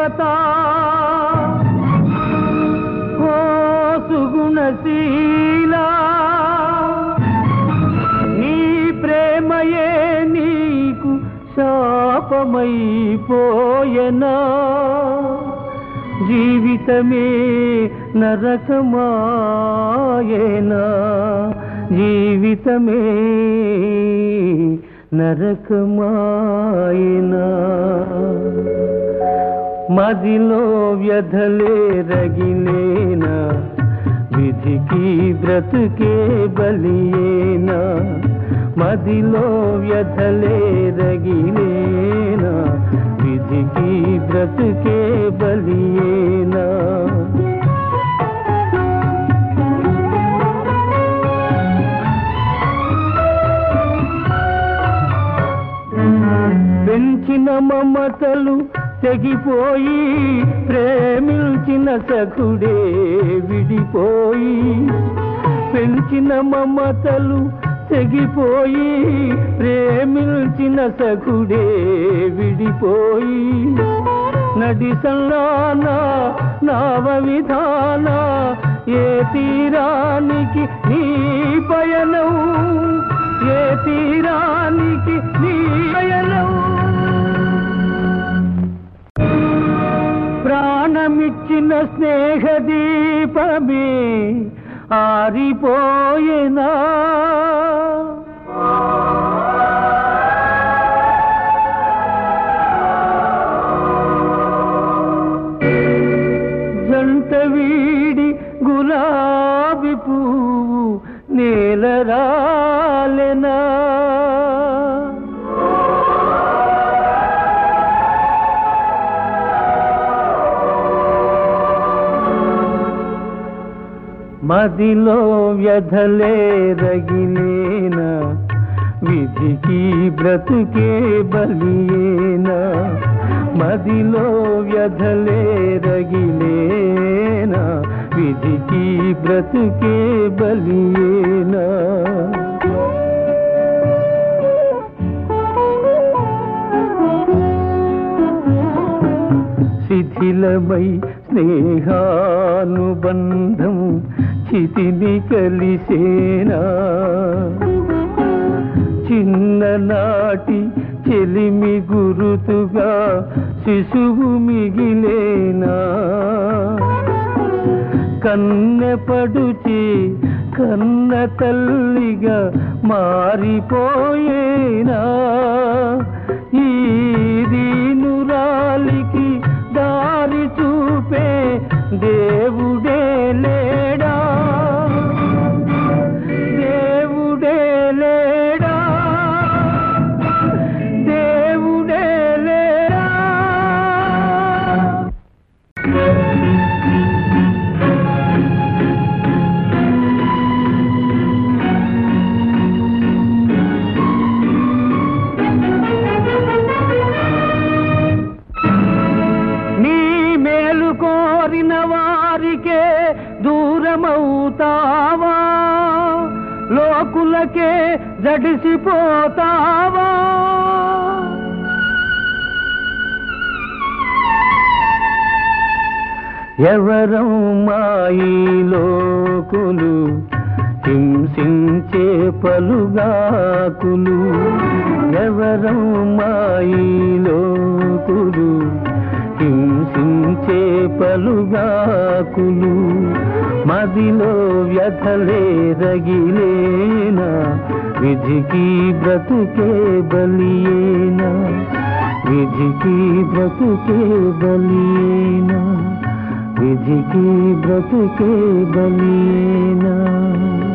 దేవత ఓ సుగుణశీలా నీ ప్రేమయే నీకు శాపమైపోయనా జీవితమే నరకమాయేనా జీవితమే నరకమాయనా మదిలో వ్యధలే రగిలేనా విధికి బ్రతుకే బలియేనా మదిలో వ్యధలే రగిలేనా విధికి బ్రతుకే బలియేనా పెంచిన మమతలు తెగిపోయి ప్రేమించిన సఖుడే విడిపోయి పెంచిన మమతలు తెగిపోయి ప్రేమించిన సఖుడే విడిపోయి నడి సల్లాన నావ విధాన ఏ తీరానికి నీ పయనం ఏ తీరానికి నీ పయనం ప్రాణమిచ్చిన స్నేహ దీపమే ఆరిపోయేనా జంట వీడి గులాబీ పువ్వు నేల రాలెనా మదిలో వ్యధలే రగిలేనా విధికి బ్రతుకే బలియేనా మదిలో వ్యధలే రగిలేనా విధికి బ్రతుకే బలియేనా శిథిలమై స్నేహానుబంధం చితిని కలిసేనా చిన్ననాటి చెలిమి గురుతుగా శిశువు మిగిలేనా కన్నెపడుచి కన్న తల్లిగా మారిపోయేనా ఈ దీనురాలికి దారి చూపే దేవుడే లేడా దేవుడే లేడా దేవుడే లేడా నీ మేలు కోరిన వారికే దూరమవుతావా లోకులకే జడిసిపోతావా ఎవరం మాయి లోకులు హింసించే పలుగాకులు ఎవరం మాయి లోకులు హింసించే పలుగాకులు మదిలో వ్యధలే రగిలేనా విధికి బ్రతుకే బలియేనా విధికి బ్రతుకే బలియేనా విధికి బ్రతుకే బలియేనా